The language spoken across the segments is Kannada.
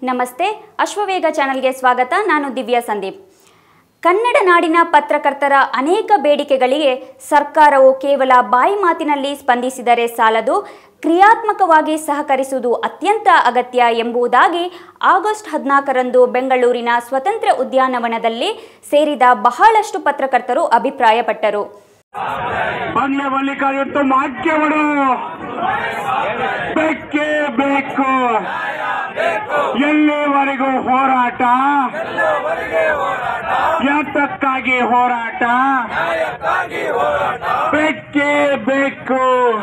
ನಮಸ್ತೆ ಅಶ್ವವೇಗ ಚಾನೆಲ್ಗೆ ಸ್ವಾಗತ ನಾನು ದಿವ್ಯಾ ಸಂದೀಪ್ ಕನ್ನಡ ನಾಡಿನ ಪತ್ರಕರ್ತರ ಅನೇಕ ಬೇಡಿಕೆಗಳಿಗೆ ಸರ್ಕಾರವು ಕೇವಲ ಬಾಯಿ ಮಾತಿನಲ್ಲಿ ಸ್ಪಂದಿಸಿದರೆ ಸಾಲದು ಕ್ರಿಯಾತ್ಮಕವಾಗಿ ಸಹಕರಿಸುವುದು ಅತ್ಯಂತ ಅಗತ್ಯ ಎಂಬುದಾಗಿ ಆಗಸ್ಟ್ ಹದಿನಾಲ್ಕರಂದು ಬೆಂಗಳೂರಿನ ಸ್ವತಂತ್ರ ಉದ್ಯಾನವನದಲ್ಲಿ ಸೇರಿದ ಬಹಳಷ್ಟು ಪತ್ರಕರ್ತರು ಅಭಿಪ್ರಾಯಪಟ್ಟರು ಬಂಗ್ಲೆ ಮಲ್ಲಿಕಾರ್ಜುನ್ ತುಂಬ ಆಜ್ಞೆಗಳು ಬೇಕೇ ಬೇಕು ಎಲ್ಲಿವರೆಗೂ ಹೋರಾಟ ಯಾತಕ್ಕಾಗಿ ಹೋರಾಟ ಬೇಕೇ ಬೇಕು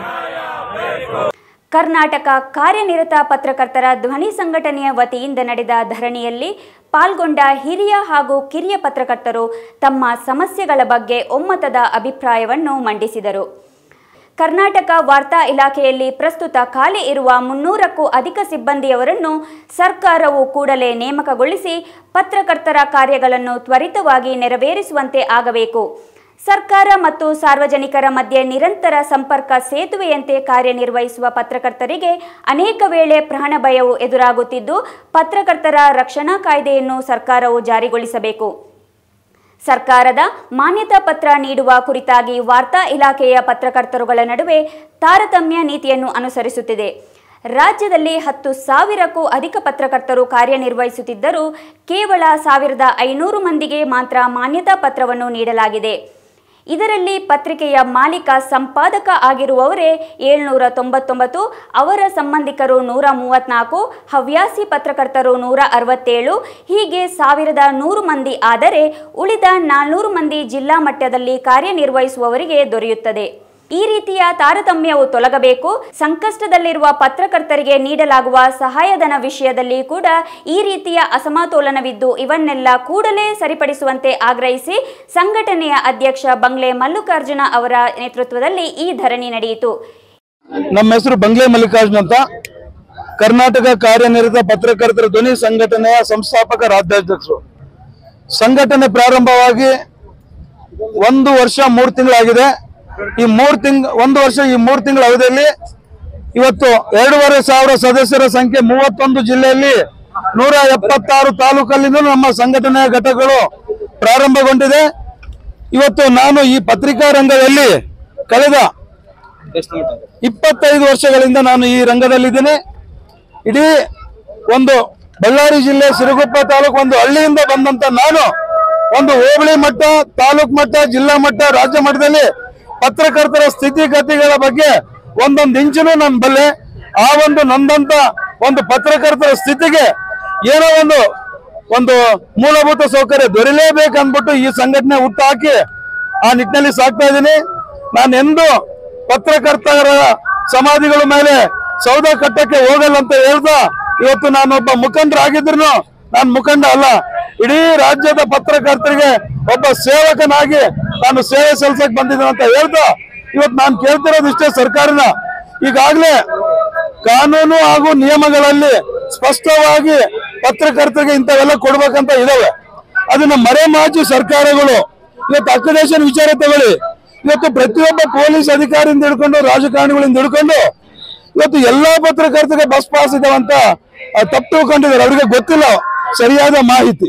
ಕರ್ನಾಟಕ ಕಾರ್ಯನಿರತ ಪತ್ರಕರ್ತರ ಧ್ವನಿ ಸಂಘಟನೆಯ ವತಿಯಿಂದ ನಡೆದ ಧರಣಿಯಲ್ಲಿ ಪಾಲ್ಗೊಂಡ ಹಿರಿಯ ಹಾಗೂ ಕಿರಿಯ ಪತ್ರಕರ್ತರು ತಮ್ಮ ಸಮಸ್ಯೆಗಳ ಬಗ್ಗೆ ಒಮ್ಮತದ ಅಭಿಪ್ರಾಯವನ್ನು ಮಂಡಿಸಿದರು ಕರ್ನಾಟಕ ವಾರ್ತಾ ಇಲಾಖೆಯಲ್ಲಿ ಪ್ರಸ್ತುತ ಖಾಲಿ ಇರುವ ಮುನ್ನೂರಕ್ಕೂ ಅಧಿಕ ಸಿಬ್ಬಂದಿಯವರನ್ನು ಸರ್ಕಾರವು ಕೂಡಲೇ ನೇಮಕಗೊಳಿಸಿ ಪತ್ರಕರ್ತರ ಕಾರ್ಯಗಳನ್ನು ತ್ವರಿತವಾಗಿ ನೆರವೇರಿಸುವಂತೆ ಆಗಬೇಕು ಸರ್ಕಾರ ಮತ್ತು ಸಾರ್ವಜನಿಕರ ಮಧ್ಯೆ ನಿರಂತರ ಸಂಪರ್ಕ ಸೇತುವೆಯಂತೆ ಕಾರ್ಯನಿರ್ವಹಿಸುವ ಪತ್ರಕರ್ತರಿಗೆ ಅನೇಕ ವೇಳೆ ಪ್ರಾಣ ಭಯವು ಎದುರಾಗುತ್ತಿದ್ದು ಪತ್ರಕರ್ತರ ರಕ್ಷಣಾ ಕಾಯ್ದೆಯನ್ನು ಸರ್ಕಾರವು ಜಾರಿಗೊಳಿಸಬೇಕು ಸರ್ಕಾರದ ಮಾನ್ಯತಾ ಪತ್ರ ನೀಡುವ ಕುರಿತಾಗಿ ವಾರ್ತಾ ಇಲಾಖೆಯ ಪತ್ರಕರ್ತರುಗಳ ನಡುವೆ ತಾರತಮ್ಯ ನೀತಿಯನ್ನು ಅನುಸರಿಸುತ್ತಿದೆ ರಾಜ್ಯದಲ್ಲಿ ಹತ್ತು ಸಾವಿರಕ್ಕೂ ಅಧಿಕ ಪತ್ರಕರ್ತರು ಕಾರ್ಯನಿರ್ವಹಿಸುತ್ತಿದ್ದರೂ ಕೇವಲ ಸಾವಿರದ ಐನೂರು ಮಂದಿಗೆ ಮಾತ್ರ ಮಾನ್ಯತಾ ಪತ್ರವನ್ನು ನೀಡಲಾಗಿದೆ ಇದರಲ್ಲಿ ಪತ್ರಿಕೆಯ ಮಾಲೀಕ ಸಂಪಾದಕ ಆಗಿರುವವರೇ ಏಳ್ನೂರ ತೊಂಬತ್ತೊಂಬತ್ತು ಅವರ ಸಂಬಂಧಿಕರು ನೂರ ಮೂವತ್ನಾಲ್ಕು ಹವ್ಯಾಸಿ ಪತ್ರಕರ್ತರು ನೂರ ಅರವತ್ತೇಳು ಹೀಗೆ ಸಾವಿರದ ನೂರು ಮಂದಿ ಆದರೆ ಉಳಿದ ನಾಲ್ನೂರು ಮಂದಿ ಜಿಲ್ಲಾ ಮಟ್ಟದಲ್ಲಿ ಕಾರ್ಯನಿರ್ವಹಿಸುವವರಿಗೆ ದೊರೆಯುತ್ತದೆ ಈ ರೀತಿಯ ತಾರತಮ್ಯವು ತೊಲಗಬೇಕು ಸಂಕಷ್ಟದಲ್ಲಿರುವ ಪತ್ರಕರ್ತರಿಗೆ ನೀಡಲಾಗುವ ಸಹಾಯಧನ ವಿಷಯದಲ್ಲಿ ಕೂಡ ಈ ರೀತಿಯ ಅಸಮತೋಲನವಿದ್ದು ಇವನ್ನೆಲ್ಲ ಕೂಡಲೇ ಸರಿಪಡಿಸುವಂತೆ ಆಗ್ರಹಿಸಿ ಸಂಘಟನೆಯ ಅಧ್ಯಕ್ಷ ಬಂಗ್ಲೆ ಮಲ್ಲಿಕಾರ್ಜುನ ಅವರ ನೇತೃತ್ವದಲ್ಲಿ ಈ ಧರಣಿ ನಡೆಯಿತು ನಮ್ಮ ಹೆಸರು ಬಂಗ್ಲೆ ಮಲ್ಲಿಕಾರ್ಜುನ್ ಅಂತ ಕರ್ನಾಟಕ ಕಾರ್ಯನಿರತ ಪತ್ರಕರ್ತರ ಧ್ವನಿ ಸಂಘಟನೆಯ ಸಂಸ್ಥಾಪಕ ರಾಜ್ಯಾಧ್ಯಕ್ಷರು ಸಂಘಟನೆ ಪ್ರಾರಂಭವಾಗಿ ಒಂದು ವರ್ಷ ಮೂರು ತಿಂಗಳಾಗಿದೆ ಈ ಮೂರು ತಿಂಗ್ ಒಂದು ವರ್ಷ ಈ ಮೂರು ತಿಂಗಳ ಅವಧಿಯಲ್ಲಿ ಇವತ್ತು ಎರಡೂವರೆ ಸಾವಿರ ಸದಸ್ಯರ ಸಂಖ್ಯೆ ಮೂವತ್ತೊಂದು ಜಿಲ್ಲೆಯಲ್ಲಿ ನೂರ ಎಪ್ಪತ್ತಾರು ತಾಲೂಕಲ್ಲಿಂದ ನಮ್ಮ ಸಂಘಟನೆಯ ಘಟಕಗಳು ಪ್ರಾರಂಭಗೊಂಡಿದೆ ಇವತ್ತು ನಾನು ಈ ಪತ್ರಿಕಾ ರಂಗದಲ್ಲಿ ಕಳೆದ ಇಪ್ಪತ್ತೈದು ವರ್ಷಗಳಿಂದ ನಾನು ಈ ರಂಗದಲ್ಲಿದ್ದೇನೆ ಇಡೀ ಒಂದು ಬಳ್ಳಾರಿ ಜಿಲ್ಲೆ ಸಿರುಗುಪ್ಪ ತಾಲೂಕು ಒಂದು ಹಳ್ಳಿಯಿಂದ ಬಂದಂತ ನಾನು ಒಂದು ಹೋಬಳಿ ಮಟ್ಟ ತಾಲೂಕ್ ಮಟ್ಟ ಜಿಲ್ಲಾ ಮಟ್ಟ ರಾಜ್ಯ ಮಟ್ಟದಲ್ಲಿ ಪತ್ರಕರ್ತರ ಸ್ಥಿತಿಗತಿಗಳ ಬಗ್ಗೆ ಒಂದೊಂದು ಇಂಚಿನೂ ನಾನು ಬಲ್ಲೆ ಆ ಒಂದು ನೊಂದಂತ ಒಂದು ಪತ್ರಕರ್ತರ ಸ್ಥಿತಿಗೆ ಏನೋ ಒಂದು ಒಂದು ಮೂಲಭೂತ ಸೌಕರ್ಯ ದೊರೆಯಲೇಬೇಕು ಅಂದ್ಬಿಟ್ಟು ಈ ಸಂಘಟನೆ ಹುಟ್ಟಾಕಿ ಆ ನಿಟ್ಟಿನಲ್ಲಿ ಸಾಕ್ತಾ ಇದ್ದೀನಿ ನಾನು ಎಂದು ಪತ್ರಕರ್ತರ ಸಮಾಧಿಗಳ ಮೇಲೆ ಸೌದ ಕಟ್ಟಕ್ಕೆ ಹೋಗಲ್ಲ ಅಂತ ಹೇಳ್ದ ಇವತ್ತು ನಾನೊಬ್ಬ ಮುಖಂಡರಾಗಿದ್ರು ನಾನು ಮುಖಂಡ ಅಲ್ಲ ಇಡೀ ರಾಜ್ಯದ ಪತ್ರಕರ್ತರಿಗೆ ಒಬ್ಬ ಸೇವಕನಾಗಿ ನಾನು ಸೇವೆ ಸಲ್ಲಿಸಕ್ ಬಂದಿದ್ದೇನೆ ಅಂತ ಹೇಳ್ದ ಇವತ್ತು ನಾನು ಕೇಳ್ತಿರೋದು ಇಷ್ಟೇ ಸರ್ಕಾರನ ಈಗಾಗಲೇ ಕಾನೂನು ಹಾಗೂ ನಿಯಮಗಳಲ್ಲಿ ಸ್ಪಷ್ಟವಾಗಿ ಪತ್ರಕರ್ತರಿಗೆ ಇಂಥವೆಲ್ಲ ಕೊಡ್ಬೇಕಂತ ಇದಾವೆ ಅದನ್ನ ಮರೆಮಾಚಿ ಸರ್ಕಾರಗಳು ಇವತ್ತು ಅಕ್ರಿಡೇಷನ್ ವಿಚಾರ ತಗೊಳ್ಳಿ ಇವತ್ತು ಪ್ರತಿಯೊಬ್ಬ ಪೊಲೀಸ್ ಅಧಿಕಾರಿಯಿಂದ ಹಿಡ್ಕೊಂಡು ರಾಜಕಾರಣಿಗಳಿಂದ ಹಿಡ್ಕೊಂಡು ಇವತ್ತು ಎಲ್ಲಾ ಪತ್ರಕರ್ತರಿಗೆ ಬಸ್ ಪಾಸ್ ಇದಾವಂತ ಆ, ತಪ್ಪು ತಿಳ್ಕೊಂಡಿದ್ದಾರೆ ಅವರಿಗೆ ಗೊತ್ತಿಲ್ಲ ಸರಿಯಾದ ಮಾಹಿತಿ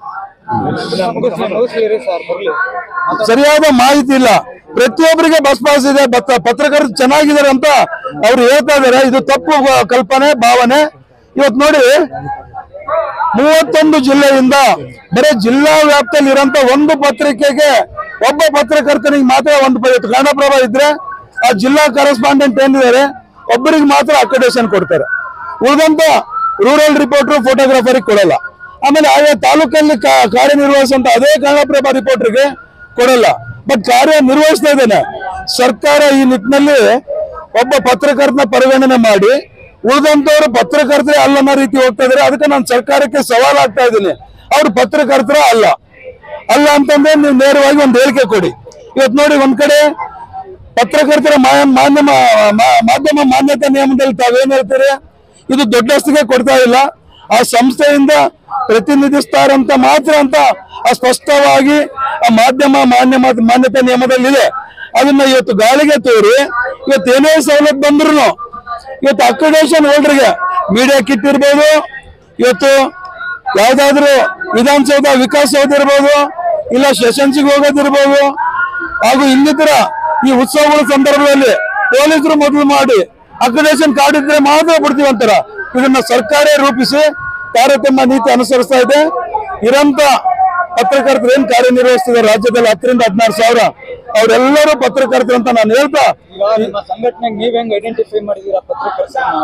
ಸರಿಯಾದ ಮಾಹಿತಿ ಇಲ್ಲ ಪ್ರತಿಯೊಬ್ಬರಿಗೆ ಬಸ್ ಪಾಸ್ ಇದೆ ಬತ್ತ- ಪತ್ರಕರ್ತರು ಚೆನ್ನಾಗಿದ್ದಾರೆ ಅಂತ ಅವ್ರು ಹೇಳ್ತಾ ಇದಾರೆ ಇದು ತಪ್ಪು ಗ- ಕಲ್ಪನೆ ಭಾವನೆ ಇವತ್ತು ನೋಡಿ ಮೂವತ್ತೊಂದು ಜಿಲ್ಲೆಯಿಂದ ಬರೀ ಜಿಲ್ಲಾ ವ್ಯಾಪ್ತಿಯಲ್ಲಿ ಇರೋಂತ ಒಂದು ಪತ್ರಿಕೆಗೆ ಒಬ್ಬ ಪತ್ರಕರ್ತನಿಗೆ ಮಾತ್ರ ಒಂದು ಪ- ಇವತ್ತು ಕನ್ನಡಪ್ರಭ ಇದ್ರೆ ಆ ಜಿಲ್ಲಾ ಕರೆಸ್ಪಾಂಡೆಂಟ್ ಏನಿದ್ದಾರೆ ಒಬ್ಬರಿಗೆ ಮಾತ್ರ ಅಕ್ರಿಡೇಷನ್ ಕೊಡ್ತಾರೆ ಉಳಿದಂತ ರೂರಲ್ ರಿಪೋರ್ಟರ್ ಫೋಟೋಗ್ರಾಫರಿಗೆ ಕೊಡಲ್ಲ ಆಮೇಲೆ ಆಯಾ ತಾಲೂಕಲ್ಲಿ ಕಾ- ಕಾರ್ಯನಿರ್ವಹಿಸುವಂತ ಅದೇ ಕನ್ನಡಪ್ರಭ ರಿಪೋರ್ಟರ್ಗೆ ಕೊಡಲ್ಲ ಬಟ್ ಕಾರ್ಯ ನಿರ್ವಹಿಸ್ತಾ ಇದ್ದೇನೆ ಸರ್ಕಾರ ಈ ನಿಟ್ಟಿನಲ್ಲಿ ಒಬ್ಬ ಪತ್ರಕರ್ತನ ಪರಿಗಣನೆ ಮಾಡಿ ಉಳಿದಂತವರು ಪತ್ರಕರ್ತರೇ ಅಲ್ಲ ಅನ್ನೋ ರೀತಿ ಹೋಗ್ತಾ ಇದಾರೆ ಅದಕ್ಕೆ ನಾನು ಸರ್ಕಾರಕ್ಕೆ ಸವಾಲ್ ಆಗ್ತಾ ಇದ್ದೀನಿ ಅವ್ರು ಪತ್ರಕರ್ತರ ಅಲ್ಲ ಅಲ್ಲ ಅಂತಂದ್ರೆ ನೀವು ನೇರವಾಗಿ ಒಂದು ಹೇಳಿಕೆ ಕೊಡಿ ಇವತ್ತು ನೋಡಿ ಒಂದ್ ಕಡೆ ಪತ್ರಕರ್ತರ ಮಾ- ಮಾಧ್ಯಮ ಮಾ- ಮಾಧ್ಯಮ ಮಾನ್ಯತಾ ನಿಯಮದಲ್ಲಿ ತಾವೇನ್ ಹೇಳ್ತೀರಿ ಇದು ದೊಡ್ಡಸ್ತಿಗೆ ಕೊಡ್ತಾ ಇಲ್ಲ ಆ ಸಂಸ್ಥೆಯಿಂದ ಪ್ರತಿನಿಧಿಸ್ತಾರಂತ ಮಾತ್ರ ಅಂತ ಆ ಸ್ಪಷ್ಟವಾಗಿ ಆ ಮಾಧ್ಯಮ ಮಾನ್ಯ ಮಾನ್ಯತಾ ನಿಯಮದಲ್ಲಿದೆ ಅದನ್ನ ಇವತ್ತು ಗಾಳಿಗೆ ತೋರಿ ಇವತ್ತು ಏನೇ ಸವಲತ್ತು ಬಂದ್ರು ಇವತ್ತು ಅಕ್ರಿಡೇಷನ್ ಹೋಲ್ಡರ್ಗೆ ಮೀಡಿಯಾ ಕಿಟ್ ಇರ್ಬೋದು ಇವತ್ತು ಯಾವ್ದಾದ್ರು ವಿಧಾನಸೌಧ ವಿಕಾಸಸೌಧ ಇರ್ಬೋದು ಇಲ್ಲ ಸೆಷನ್ಸಿಗೆ ಹೋಗೋದಿರ್ಬೋದು ಹಾಗೂ ಇನ್ನಿತರ ಈ ಉತ್ಸವಗಳ ಸಂದರ್ಭದಲ್ಲಿ ಪೊಲೀಸರು ಮೊದಲು ಮಾಡಿ ಅಕ್ರಿಡೇಷನ್ ಕಾರ್ಡ್ ಇದ್ರೆ ಮಾತ್ರ ಬಿಡ್ತೀವಿ ಅಂತಾರ ಇದನ್ನ ಸರ್ಕಾರ ರೂಪಿಸಿ ತಾರತಮ್ಯ ನೀತಿ ಅನುಸರಿಸ್ತಾ ಇದೆ ಇರಂತ ಪತ್ರಕರ್ತರು ಏನ್ ಕಾರ್ಯನಿರ್ವಹಿಸ್ತಿದ್ದಾರೆ ರಾಜ್ಯದಲ್ಲಿ ಹತ್ತರಿಂದ ಹದಿನಾರು ಸಾವಿರ ಅವರೆಲ್ಲರೂ ಪತ್ರಕರ್ತರು ಅಂತ ನಾನು ಹೇಳ್ತಾ ಈಗ ನಿಮ್ಮ ಸಂಘಟನೆಗೆ ನೀವ್ ಹೆಂಗ್ ಐಡೆಂಟಿಫೈ ಮಾಡಿದೀರಾ ಪತ್ರಕರ್ತರನ್ನ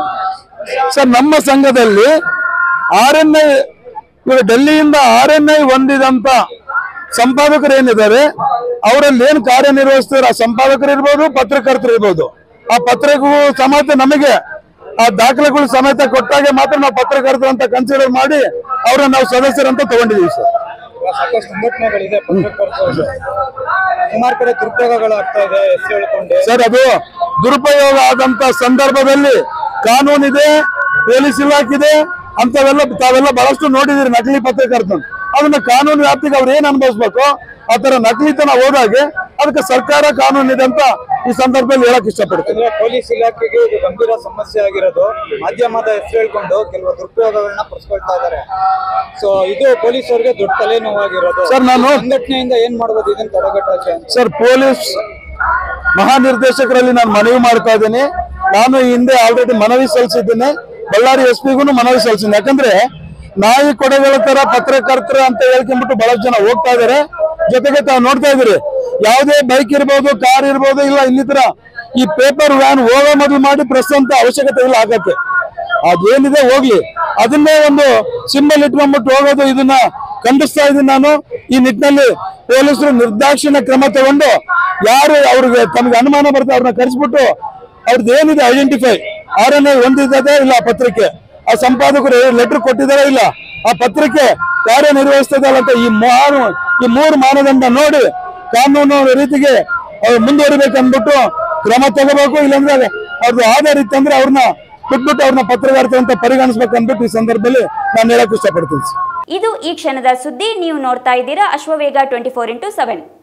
ಸರ್ ನಮ್ಮ ಸಂಘದಲ್ಲಿ ಆರ್ ಎನ್ ಐ ಇವಾಗ ಡೆಲ್ಲಿಯಿಂದ ಆರ್ ಎನ್ ಐ ಹೊಂದಿದಂತ ಸಂಪಾದಕರು ಏನಿದ್ದಾರೆ ಅವರಲ್ಲಿ ಏನ್ ಕಾರ್ಯನಿರ್ವಹಿಸ್ತಾರೆ ಆ ಸಂಪಾದಕರು ಇರ್ಬೋದು ಪತ್ರಕರ್ತರು ಇರ್ಬೋದು ಆ ಪತ್ರಿಕೆಗೂ ಸಮೇತ ನಮಗೆ ಆ ದಾಖಲೆಗಳು ಸಮೇತ ಕೊಟ್ಟಾಗ ಮಾತ್ರ ನಾವು ಪತ್ರಕರ್ತರು ಅಂತ ಕನ್ಸಿಡರ್ ಮಾಡಿ ಅವ್ರನ್ನ ನಾವು ಸದಸ್ಯರಂತ ತಗೊಂಡಿದೀವಿ ಸರ್ ಈಗ ಸಾಕಷ್ಟು ಸಂಘಟನೆಗಳಿದೆ ಪತ್ರಕರ್ತರು ಸುಮಾರು ಕಡೆ ದುರುಪಯೋಗಗಳು ಆಗ್ತಾ ಇದೆ ಹೆಸರು ಹೇಳ್ಕೊಂಡೆ ಸರ್ ಅದು ದುರುಪಯೋಗ ಆದಂತ ಸಂದರ್ಭದಲ್ಲಿ ಕಾನೂನಿದೆ ಪೊಲೀಸ್ ಇಲಾಖೆ ಅಂತವೆಲ್ಲ ತಾವೆಲ್ಲ ಬಹಳಷ್ಟು ನೋಡಿದಿರಿ ನಕಲಿ ಪತ್ರಕರ್ತನ ಅದನ್ನ ಕಾನೂನು ವ್ಯಾಪ್ತಿಗೆ ಅವ್ರು ಏನ್ ಅನುಭವಿಸ್ಬೇಕು ಆ ತರ ನಕಲಿತನ ಹೋದಾಗೆ ಅದಕ್ಕೆ ಸರ್ಕಾರ ಕಾನೂನು ಇದೆ ಅಂತ ಈ ಸಂದರ್ಭದಲ್ಲಿ ಹೇಳಕ್ ಇಷ್ಟಪಡ್ತೀನಿ ಯಾಕಂದ್ರೆ ಪೊಲೀಸ್ ಇಲಾಖೆಗೆ ಇದು ಗಂಭೀರ ಸಮಸ್ಯೆ ಆಗಿರೋದು ಮಾಧ್ಯಮದ ಹೆಸರು ಹೇಳ್ಕೊಂಡು ಕೆಲವು ದುರುಪಯೋಗಗಳನ್ನ ಪಡಿಸ್ಕೊಳ್ತಾ ಇದ್ದಾರೆ ಸೊ ಇದು ಪೊಲೀಸರಿಗೆ ದೊಡ್ಡ ತಲೆನೋವಾಗಿರೋದು ಸರ್, ನಾನು- ಸಂಘಟನೆಯಿಂದ ಏನ್ ಮಾಡ್ಬೋದು ಇದನ್ನ ತಡೆಗಟ್ಟಕ್ಕೆ ಅಂತ ಸರ್ ಪೊಲೀಸ್ ಮಹಾನಿರ್ದೇಶಕರಲ್ಲಿ ನಾನು ಮನವಿ ಮಾಡ್ತಾ ಇದ್ದೀನಿ ನಾನು ಈ ಹಿಂದೆ ಆಲ್ರೆಡಿ ಮನವಿ ಸಲ್ಲಿಸಿದ್ದೇನೆ ಬಳ್ಳಾರಿ ಎಸ್ ಪಿಗೂ ಮನವಿ ಸಲ್ಲಿಸಿದ್ದೀನಿ ಯಾಕಂದ್ರೆ ನಾಯಿ ಕೊಡೆಗಳ ತರ ಪತ್ರಕರ್ತರ ಅಂತ ಹೇಳ್ಕೊಂಡ್ಬಿಟ್ಟು ಬಹಳಷ್ಟು ಜನ ಹೋಗ್ತಾ ಇದಾರೆ ಜೊತೆಗೆ ತಾವು ನೋಡ್ತಾ ಇದ್ದೀರಿ ಯಾವುದೇ ಬೈಕ್ ಇರ್ಬೋದು ಕಾರ್ ಇರ್ಬೋದು ಇಲ್ಲ ಇನ್ನಿತರ ಈ ಪೇಪರ್ ವ್ಯಾನ್ ಹೋಗೋ ಮೊದಲು ಮಾಡಿ ಪ್ರೆಸ್ ಅಂತ ಅವಶ್ಯಕತೆ ಇಲ್ಲ ಆಗಕ್ಕೆ ಅದೇನಿದೆ ಹೋಗ್ಲಿ ಅದನ್ನೇ ಒಂದು ಸಿಂಬಲ್ ಇಟ್ಕೊಂಡ್ಬಿಟ್ಟು ಹೋಗೋದು ಇದನ್ನ ಖಂಡಿಸ್ತಾ ಇದ್ದೀನಿ ನಾನು ಈ ನಿಟ್ಟಿನಲ್ಲಿ ಪೊಲೀಸರು ನಿರ್ದಾಕ್ಷಿಣ್ಯ ಕ್ರಮ ತಗೊಂಡು ಯಾರು ಅವ್ರಿಗೆ ತಮಗೆ ಅನುಮಾನ ಬರುತ್ತೆ ಅವ್ರನ್ನ ಕರೆಸ್ಬಿಟ್ಟು ಅವ್ರದ್ದು ಏನಿದೆ ಐಡೆಂಟಿಫೈ ಆರನೇ ಹೊಂದಿದೆ ಇಲ್ಲ ಆ ಪತ್ರಿಕೆ ಆ ಸಂಪಾದಕರು ಲೆಟರ್ ಕೊಟ್ಟಿದಾರ ಇಲ್ಲ ಆ ಪತ್ರಿಕೆ ಕಾರ್ಯನಿರ್ವಹಿಸ್ತದಲ್ಲ ಅಂತ ಈ ಮೂರು ಈ ಮೂರು ಮಾನದಂಡ ನೋಡಿ ಕಾನೂನು ರೀತಿಗೆ ಅವ್ರು ಮುಂದುವರಿಬೇಕು ಅಂದ್ಬಿಟ್ಟು ಕ್ರಮ ತಗೋಬೇಕು ಇಲ್ಲಾಂದ್ರೆ ಅವ್ರದ್ದು ಆಧಾರ ಇತ್ತಂದ್ರೆ ಅವ್ರನ್ನ ಬಿಟ್ಬಿಟ್ಟು ಅವ್ರನ್ನ ಪತ್ರಕರ್ತ ಅಂತ ಪರಿಗಣಿಸ್ಬೇಕು ಅಂದ್ಬಿಟ್ಟು ಈ ಸಂದರ್ಭದಲ್ಲಿ ನಾನು ಹೇಳಕ್ ಇಷ್ಟಪಡ್ತೀನಿ ಸರ್. ಇದು ಈ ಕ್ಷಣದ ಸುದ್ದಿ ನೀವು ನೋಡ್ತಾ ಇದ್ದೀರಾ Ashwavega twenty four into seven